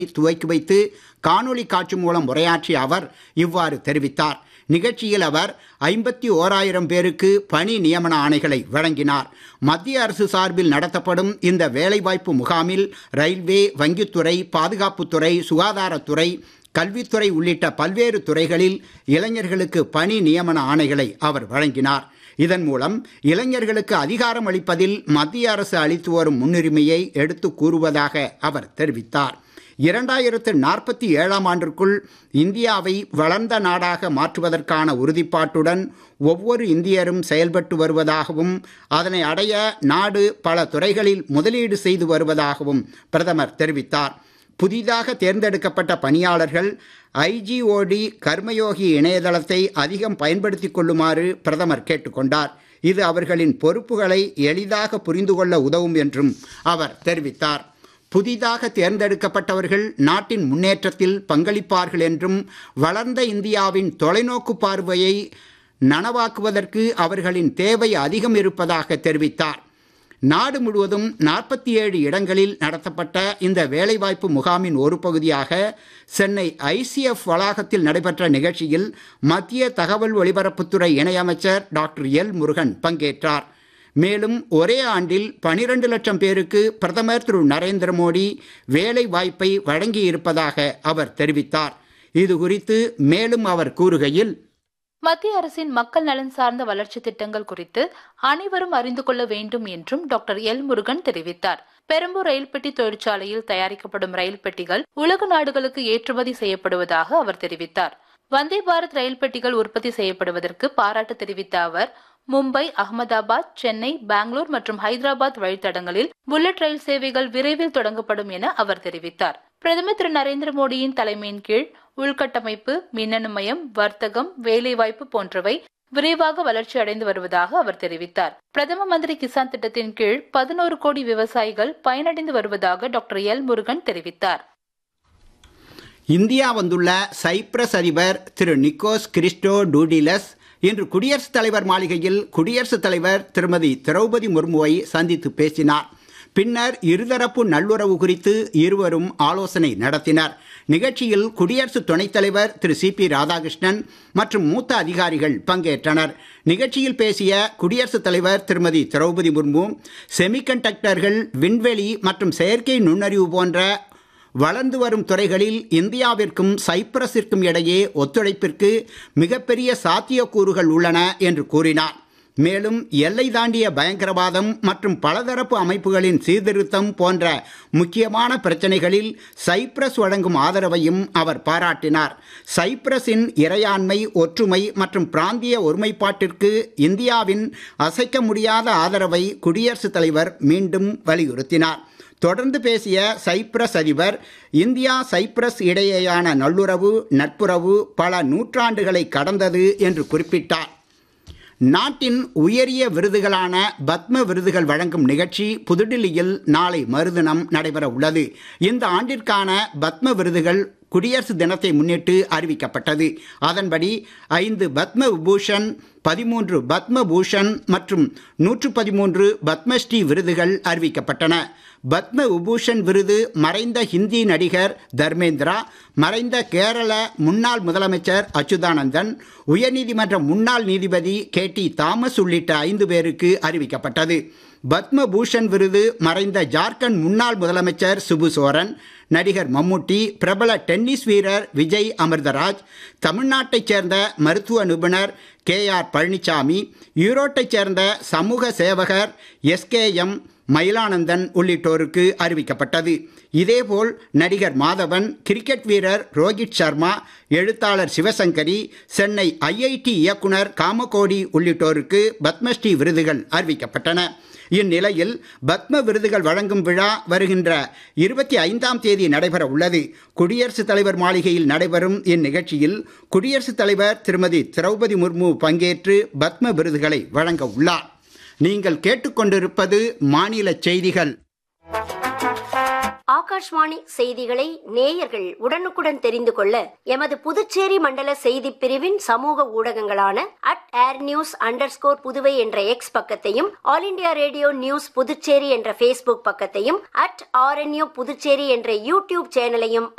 துவக்கி வைத்து காணொளி காட்சி மூலம் உரையாற்றிய அவர் இவ்வாறு தெரிவித்தார் நிகழ்ச்சியில் அவர் ஐம்பத்தி ஓராயிரம் பேருக்கு பணி நியமன ஆணைகளை வழங்கினார் மத்திய அரசு சார்பில் நடத்தப்படும் இந்த வேலைவாய்ப்பு முகாமில் ரயில்வே வங்கித்துறை பாதுகாப்புத்துறை சுகாதாரத்துறை கல்வித்துறை உள்ளிட்ட பல்வேறு துறைகளில் இளைஞர்களுக்கு பணி நியமன ஆணைகளை அவர் வழங்கினார் இதன் மூலம் இளைஞர்களுக்கு அதிகாரம் அளிப்பதில் மத்திய அரசு அளித்து வரும் முன்னுரிமையை எடுத்து கூறுவதாக அவர் தெரிவித்தார் இரண்டாயிரத்து நாற்பத்தி ஏழாம் ஆண்டிற்குள் இந்தியாவை வளர்ந்த நாடாக மாற்றுவதற்கான உறுதிப்பாட்டுடன் ஒவ்வொரு இந்தியரும் செயல்பட்டு வருவதாகவும் அதனை அடைய நாடு பல துறைகளில் முதலீடு செய்து வருவதாகவும் பிரதமர் தெரிவித்தார் புதிதாக தேர்ந்தெடுக்கப்பட்ட பணியாளர்கள் ஐஜிஓடி கர்மயோகி இணையதளத்தை அதிகம் பயன்படுத்திக் கொள்ளுமாறு பிரதமர் கேட்டுக்கொண்டார் இது அவர்களின் பொறுப்புகளை எளிதாக புரிந்து கொள்ள உதவும் என்றும் அவர் தெரிவித்தார் புதிதாக தேர்ந்தெடுக்கப்பட்டவர்கள் நாட்டின் முன்னேற்றத்தில் பங்களிப்பார்கள் என்றும் வளர்ந்த இந்தியாவின் தொலைநோக்கு பார்வையை நனவாக்குவதற்கு அவர்களின் தேவை அதிகம் இருப்பதாக தெரிவித்தார் நாடு முழுவதும் நாற்பத்தி ஏழு இடங்களில் நடத்தப்பட்ட இந்த வேலைவாய்ப்பு முகாமின் ஒரு பகுதியாக சென்னை ஐசிஎஃப் வளாகத்தில் நடைபெற்ற நிகழ்ச்சியில் மத்திய தகவல் ஒலிபரப்புத்துறை இணையமைச்சர் டாக்டர் எல் முருகன் பங்கேற்றார் மேலும் ஒரே ஆண்டில் பனிரெண்டு லட்சம் பேருக்கு பிரதமர் திரு நரேந்திர மோடி வேலை வாய்ப்பை வழங்கியிருப்பதாக அவர் தெரிவித்தார் இது குறித்து மேலும் அவர் கூறுகையில் மத்திய அரசின் மக்கள் நலன் சார்ந்த வளர்ச்சி திட்டங்கள் குறித்து அனைவரும் அறிந்து கொள்ள வேண்டும் என்றும் டாக்டர் எல் முருகன் தெரிவித்தார் பெரம்பூர் ரயில் பெட்டி தொழிற்சாலையில் தயாரிக்கப்படும் ரயில் பெட்டிகள் உலக நாடுகளுக்கு ஏற்றுமதி செய்யப்படுவதாக அவர் தெரிவித்தார் வந்தே பாரத் ரயில் பெட்டிகள் உற்பத்தி செய்யப்படுவதற்கு பாராட்டு தெரிவித்த அவர் மும்பை அகமதாபாத் சென்னை பெங்களூர் மற்றும் ஹைதராபாத் வழித்தடங்களில் புல்லட் ரயில் சேவைகள் விரைவில் தொடங்கப்படும் என அவர் தெரிவித்தார் பிரதமர் திரு நரேந்திர மோடியின் தலைமையின் கீழ் உள்கட்டமைப்பு மின்னணு மயம் வர்த்தகம் வேலைவாய்ப்பு போன்றவை விரைவாக வளர்ச்சி அடைந்து வருவதாக அவர் தெரிவித்தார் பிரதம மந்திரி கிசான் திட்டத்தின் கீழ் பதினோரு கோடி விவசாயிகள் பயனடைந்து வருவதாக டாக்டர் எல் முருகன் தெரிவித்தார் இந்தியா வந்துள்ள சைப்ரஸ் அதிபர் திரு நிக்கோஸ் கிறிஸ்டோ டூடிலஸ் இன்று குடியரசுத் தலைவர் மாளிகையில் குடியரசுத் தலைவர் திருமதி திரௌபதி முர்முவை சந்தித்து பேசினார் பின்னர் இருதரப்பு நல்லுறவு குறித்து இருவரும் ஆலோசனை நடத்தினர் நிகழ்ச்சியில் குடியரசு துணைத் தலைவர் திரு சி பி ராதாகிருஷ்ணன் மற்றும் மூத்த அதிகாரிகள் பங்கேற்றனர் நிகழ்ச்சியில் பேசிய குடியரசுத் தலைவர் திருமதி திரௌபதி முர்மு செமிகண்டக்டர்கள் விண்வெளி மற்றும் செயற்கை நுண்ணறிவு போன்ற வளர்ந்து வரும் துறைகளில் இந்தியாவிற்கும் சைப்ரஸிற்கும் இடையே ஒத்துழைப்பிற்கு மிகப்பெரிய சாத்தியக்கூறுகள் உள்ளன என்று கூறினார் மேலும் எல்லை தாண்டிய பயங்கரவாதம் மற்றும் பலதரப்பு அமைப்புகளின் சீர்திருத்தம் போன்ற முக்கியமான பிரச்சனைகளில் சைப்ரஸ் வழங்கும் ஆதரவையும் அவர் பாராட்டினார் சைப்ரஸின் இறையாண்மை ஒற்றுமை மற்றும் பிராந்திய ஒருமைப்பாட்டிற்கு இந்தியாவின் அசைக்க முடியாத ஆதரவை குடியரசுத் தலைவர் மீண்டும் வலியுறுத்தினார் தொடர்ந்து பேசிய சைப்ரஸ் அதிபர் இந்தியா சைப்ரஸ் இடையேயான நல்லுறவு நட்புறவு பல நூற்றாண்டுகளை கடந்தது என்று குறிப்பிட்டார் நாட்டின் உயரிய விருதுகளான பத்ம விருதுகள் வழங்கும் நிகழ்ச்சி புதுடில்லியில் நாளை மறுதினம் நடைபெற உள்ளது இந்த ஆண்டிற்கான பத்ம விருதுகள் குடியரசு தினத்தை முன்னிட்டு அறிவிக்கப்பட்டது அதன்படி ஐந்து பத்ம விபூஷன் பதிமூன்று பத்ம பூஷன் மற்றும் நூற்று பதிமூன்று பத்மஸ்ரீ விருதுகள் அறிவிக்கப்பட்டன பத்ம விபூஷன் விருது மறைந்த ஹிந்தி நடிகர் தர்மேந்திரா மறைந்த கேரள முன்னாள் முதலமைச்சர் அச்சுதானந்தன் உயர்நீதிமன்ற முன்னாள் நீதிபதி கே டி தாமஸ் உள்ளிட்ட ஐந்து பேருக்கு அறிவிக்கப்பட்டது பத்ம பூஷன் விருது மறைந்த ஜார்க்கண்ட் முன்னாள் முதலமைச்சர் சிபு சோரன் நடிகர் மம்முட்டி பிரபல டென்னிஸ் வீரர் விஜய் அமிர்தராஜ் தமிழ்நாட்டைச் சேர்ந்த மருத்துவ நிபுணர் கே ஆர் பழனிசாமி ஈரோட்டைச் சேர்ந்த சமூக சேவகர் எஸ்கேஎம் மயிலானந்தன் உள்ளிட்டோருக்கு அறிவிக்கப்பட்டது இதேபோல் நடிகர் மாதவன் கிரிக்கெட் வீரர் ரோஹித் சர்மா எழுத்தாளர் சிவசங்கரி சென்னை ஐஐடி இயக்குனர் காமகோடி உள்ளிட்டோருக்கு பத்மஸ்ரீ விருதுகள் அறிவிக்கப்பட்டன இந்நிலையில் பத்ம விருதுகள் வழங்கும் விழா வருகின்ற இருபத்தி ஐந்தாம் தேதி நடைபெற உள்ளது குடியரசுத் தலைவர் மாளிகையில் நடைபெறும் இந்நிகழ்ச்சியில் குடியரசுத் தலைவர் திருமதி திரௌபதி முர்மு பங்கேற்று பத்ம விருதுகளை வழங்க உள்ளார் நீங்கள் கேட்டுக்கொண்டிருப்பது மாநில செய்திகள் ஆகாஷ் ஆகாஷ்வாணி செய்திகளை நேயர்கள் உடனுக்குடன் தெரிந்து கொள்ள எமது புதுச்சேரி மண்டல செய்தி பிரிவின் சமூக ஊடகங்களான at air news under Puduvai என்ற எக்ஸ் பக்கத்தையும் All India Radio news Puducherry என்ற ஃபேஸ்புக் பக்கத்தையும் அட் ஆர்என்யூ புதுச்சேரி என்ற யூடியூப் சேனலையும்